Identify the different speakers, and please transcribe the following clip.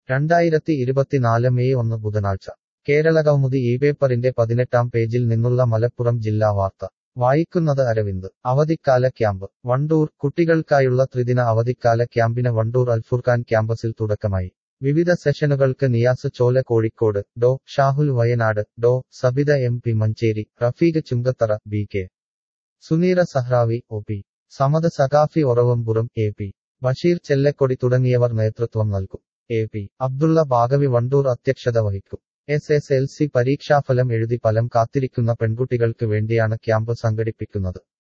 Speaker 1: രണ്ടായിരത്തി ഇരുപത്തിനാല് മെയ് ഒന്ന് ബുധനാഴ്ച കേരളകൗമുദി ഈ പേപ്പറിന്റെ പതിനെട്ടാം പേജിൽ നിന്നുള്ള മലപ്പുറം ജില്ലാ വാർത്ത വായിക്കുന്നത് അരവിന്ദ് അവധിക്കാല ക്യാമ്പ് വണ്ടൂർ കുട്ടികൾക്കായുള്ള ത്രിദിന അവധിക്കാല ക്യാമ്പിന് വണ്ടൂർ അൽഫുർഖാൻ ക്യാമ്പസിൽ തുടക്കമായി വിവിധ സെഷനുകൾക്ക് നിയാസ് ചോല കോഴിക്കോട് ഡോ ഷാഹുൽ വയനാട് ഡോ Sabitha M P Manjeri Rafeeq Chungathara B K Suneera Sahravi O P Samad Saqafi Oravampuram A P Basheer Chellakodi തുടങ്ങിയവർ നേതൃത്വം നൽകും എ പി അബ്ദുള്ള ബാഗവി വണ്ടൂർ അധ്യക്ഷത വഹിക്കും എസ് എസ് എൽ സി പരീക്ഷാഫലം എഴുതി ഫലം കാത്തിരിക്കുന്ന പെൺകുട്ടികൾക്ക് വേണ്ടിയാണ് ക്യാമ്പ് സംഘടിപ്പിക്കുന്നത്